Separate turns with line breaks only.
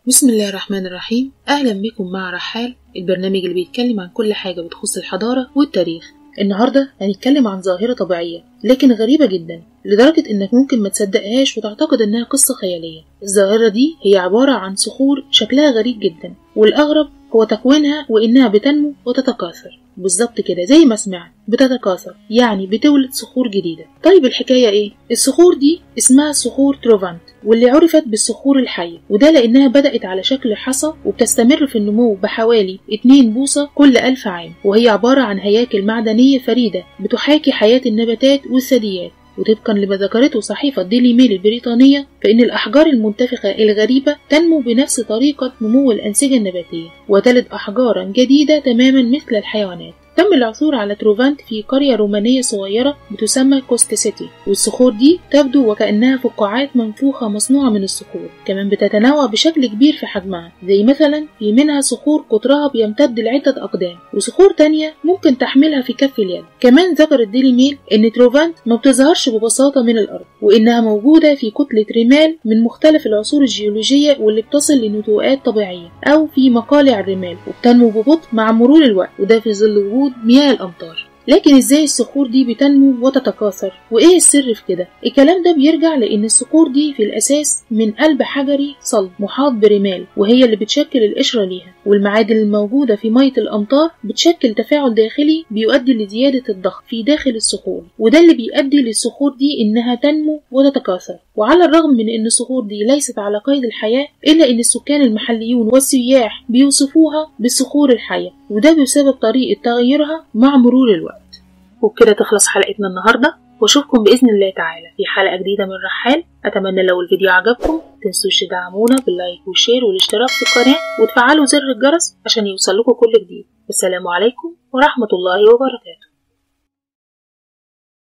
بسم الله الرحمن الرحيم أهلا بكم مع رحال البرنامج اللي بيتكلم عن كل حاجة بتخص الحضارة والتاريخ النهاردة هنتكلم عن ظاهرة طبيعية لكن غريبة جدا لدرجة إنك ممكن ما تصدقهاش وتعتقد إنها قصة خيالية الظاهرة دي هي عبارة عن صخور شكلها غريب جدا والأغرب هو تكوينها وإنها بتنمو وتتكاثر بالظبط كده زي ما سمعت بتتكاثر يعني بتولد صخور جديدة طيب الحكاية ايه؟ الصخور دي اسمها صخور تروفانت واللي عرفت بالصخور الحية وده لأنها بدأت على شكل حصى وبتستمر في النمو بحوالي 2 بوصة كل ألف عام وهي عبارة عن هياكل معدنية فريدة بتحاكي حياة النباتات والثدييات وطبقا لما ذكرته صحيفة ديلي ميل البريطانية فإن الأحجار المنتفخة الغريبة تنمو بنفس طريقة نمو الأنسجة النباتية وتلد أحجارا جديدة تماما مثل الحيوانات تم العثور على تروفانت في قرية رومانية صغيرة بتسمى كوست سيتي والصخور دي تبدو وكأنها فقاعات منفوخة مصنوعة من الصخور كمان بتتنوع بشكل كبير في حجمها زي مثلا في منها صخور قطرها بيمتد لعدة أقدام وصخور تانية ممكن تحملها في كف اليد كمان ذكر الديلي ميل إن تروفانت ما بتظهرش ببساطة من الأرض وإنها موجودة في كتلة رمال من مختلف العصور الجيولوجية واللي بتصل لنتوءات طبيعية أو في مقالع الرمال وبتنمو ببطء مع مرور الوقت وده في ظل وجود وجود مياه الأمطار لكن ازاي الصخور دي بتنمو وتتكاثر وايه السر في كده الكلام ده بيرجع لان الصخور دي في الاساس من قلب حجري صلب محاط برمال وهي اللي بتشكل القشرة ليها والمعادن الموجودة في مية الأمطار بتشكل تفاعل داخلي بيؤدي لزيادة الضغط في داخل الصخور وده اللي بيؤدي للصخور دي إنها تنمو وتتكاثر وعلى الرغم من إن الصخور دي ليست على قيد الحياة إلا إن السكان المحليون والسياح بيوصفوها بالصخور الحية وده بسبب طريقة تغيرها مع مرور الوقت وبكده تخلص حلقتنا النهاردة واشوفكم بإذن الله تعالى في حلقة جديدة من رحال أتمنى لو الفيديو عجبكم متنسوش تدعمونا باللايك والشير والاشتراك في القناة وتفعلوا زر الجرس عشان يوصلكوا كل جديد والسلام عليكم ورحمة الله وبركاته